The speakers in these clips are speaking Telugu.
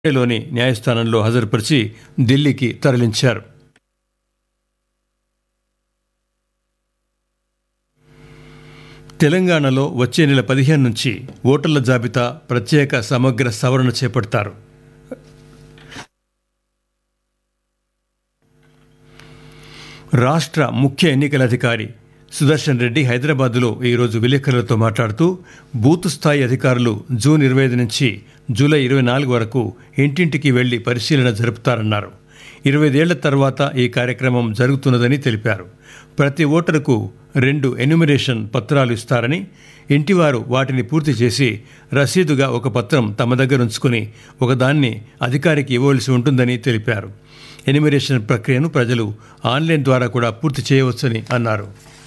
లోని న్యాయస్థానంలో హాజరుపరిచి ఢిల్లీకి తరలించారు తెలంగాణలో వచ్చే నెల పదిహేను నుంచి ఓటర్ల జాబితా ప్రత్యేక సమగ్ర సవరణ చేపడతారు రాష్ట్ర ముఖ్య ఎన్నికల అధికారి సుదర్శన్ రెడ్డి హైదరాబాద్లో ఈరోజు విలేకరులతో మాట్లాడుతూ బూత్ స్థాయి అధికారులు జూన్ ఇరవై ఐదు నుంచి జూలై ఇరవై నాలుగు వరకు ఇంటింటికి వెళ్లి పరిశీలన జరుపుతారన్నారు ఇరవై ఐదేళ్ల తర్వాత ఈ కార్యక్రమం జరుగుతున్నదని తెలిపారు ప్రతి ఓటరుకు రెండు ఎన్యుమరేషన్ పత్రాలు ఇస్తారని ఇంటివారు వాటిని పూర్తి చేసి రసీదుగా ఒక పత్రం తమ దగ్గర ఉంచుకుని ఒకదాన్ని అధికారికి ఇవ్వవలసి ఉంటుందని తెలిపారు ఎన్యుమరేషన్ ప్రక్రియను ప్రజలు ఆన్లైన్ ద్వారా కూడా పూర్తి చేయవచ్చని అన్నారు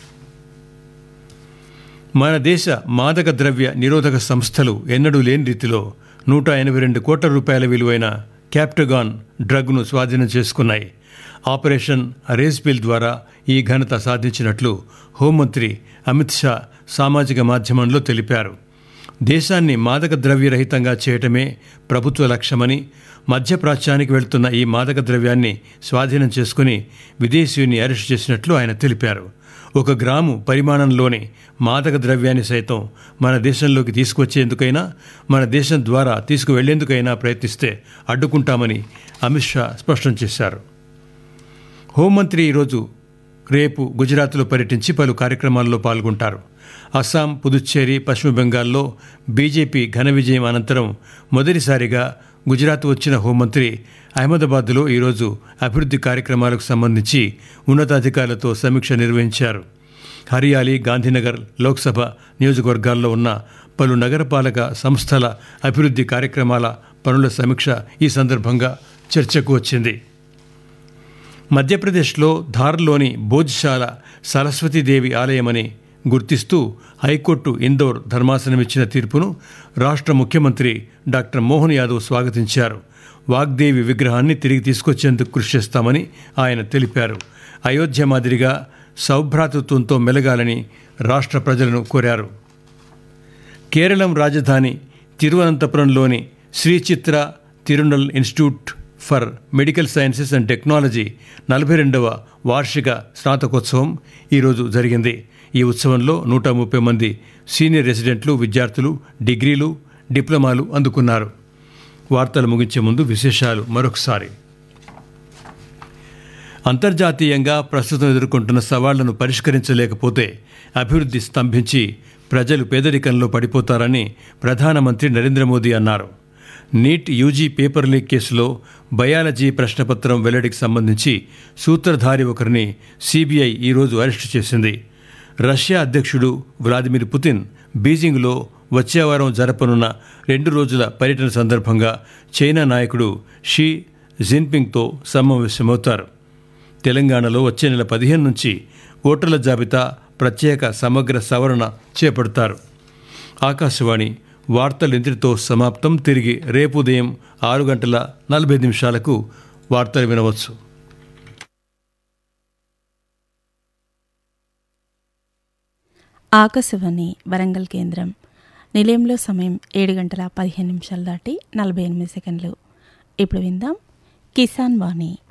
మన దేశ మాదక ద్రవ్య నిరోధక సంస్థలు ఎన్నడూ లేని రీతిలో నూట ఎనభై రెండు కోట్ల రూపాయల విలువైన క్యాప్టగాన్ డ్రగ్ను స్వాధీనం చేసుకున్నాయి ఆపరేషన్ రేస్ బిల్ ద్వారా ఈ ఘనత సాధించినట్లు హోంమంత్రి అమిత్ షా సామాజిక మాధ్యమంలో తెలిపారు దేశాన్ని మాదక ద్రవ్యరహితంగా చేయటమే ప్రభుత్వ లక్ష్యమని మధ్యప్రాచ్యానికి వెళ్తున్న ఈ మాదక ద్రవ్యాన్ని స్వాధీనం చేసుకుని విదేశీయుని అరెస్టు చేసినట్లు ఆయన తెలిపారు ఒక గ్రాము పరిమాణంలోని మాదక ద్రవ్యాన్ని సైతం మన దేశంలోకి తీసుకొచ్చేందుకైనా మన దేశం ద్వారా తీసుకువెళ్లేందుకైనా ప్రయత్నిస్తే అడ్డుకుంటామని అమిత్ షా స్పష్టం చేశారు హోంమంత్రి ఈరోజు రేపు గుజరాత్లో పర్యటించి పలు కార్యక్రమాల్లో పాల్గొంటారు అస్సాం పుదుచ్చేరి పశ్చిమ బెంగాల్లో బీజేపీ ఘన విజయం అనంతరం మొదటిసారిగా గుజరాత్ వచ్చిన హోంమంత్రి అహ్మదాబాద్లో ఈరోజు అభివృద్ధి కార్యక్రమాలకు సంబంధించి ఉన్నతాధికారులతో సమీక్ష నిర్వహించారు హరియాలి గాంధీనగర్ లోక్సభ నియోజకవర్గాల్లో ఉన్న పలు నగరపాలక సంస్థల అభివృద్ధి కార్యక్రమాల పనుల సమీక్ష ఈ సందర్భంగా చర్చకు వచ్చింది మధ్యప్రదేశ్లో ధార్లోని భోజ్శాల సరస్వతీదేవి ఆలయమని గుర్తిస్తూ హైకోర్టు ఇందోర్ ధర్మాసనమిచ్చిన తీర్పును రాష్ట్ర ముఖ్యమంత్రి డాక్టర్ మోహన్ యాదవ్ స్వాగతించారు వాగ్దేవి విగ్రహాన్ని తిరిగి తీసుకొచ్చేందుకు కృషి చేస్తామని ఆయన తెలిపారు అయోధ్య మాదిరిగా సౌభ్రాతృత్వంతో మెలగాలని రాష్ట్ర ప్రజలను కోరారు కేరళం రాజధాని తిరువనంతపురంలోని Sree Chitra Tirunal institute for medical sciences and technology నలభై రెండవ వార్షిక స్నాతకోత్సవం ఈరోజు జరిగింది ఈ ఉత్సవంలో నూట ముప్పై మంది సీనియర్ రెసిడెంట్లు విద్యార్థులు డిగ్రీలు డిప్లొమాలు అందుకున్నారు వార్తలు ముగించే ముందు విశేషాలు మరొకసారి అంతర్జాతీయంగా ప్రస్తుతం ఎదుర్కొంటున్న సవాళ్లను పరిష్కరించలేకపోతే అభివృద్ధి స్తంభించి ప్రజలు పేదరికంలో పడిపోతారని ప్రధానమంత్రి నరేంద్ర మోదీ అన్నారు నీట్ యూజీ పేపర్ లీక్ కేసులో బయాలజీ ప్రశ్నపత్రం వెల్లడికి సంబంధించి సూత్రధారి ఒకరిని సిబిఐ ఈరోజు అరెస్టు చేసింది రష్యా అధ్యక్షుడు వ్లాదిమిర్ పుతిన్ బీజింగ్లో వచ్చే వారం జరపనున్న రెండు రోజుల పర్యటన సందర్భంగా చైనా నాయకుడు షీ జిన్పింగ్తో సమావేశమవుతారు తెలంగాణలో వచ్చే నెల పదిహేను నుంచి ఓటర్ల జాబితా ప్రత్యేక సమగ్ర సవరణ చేపడతారు ఆకాశవాణి వార్తలు ఇంతటితో సమాప్తం తిరిగి రేపు ఉదయం ఆరు గంటల నలభై నిమిషాలకు వార్తలు వినవచ్చు ఆకాశవాణి వరంగల్ కేంద్రం నిలయంలో సమయం ఏడు గంటల పదిహేను నిమిషాలు దాటి నలభై ఎనిమిది సెకండ్లు ఇప్పుడు విందాం కిసాన్ వాణి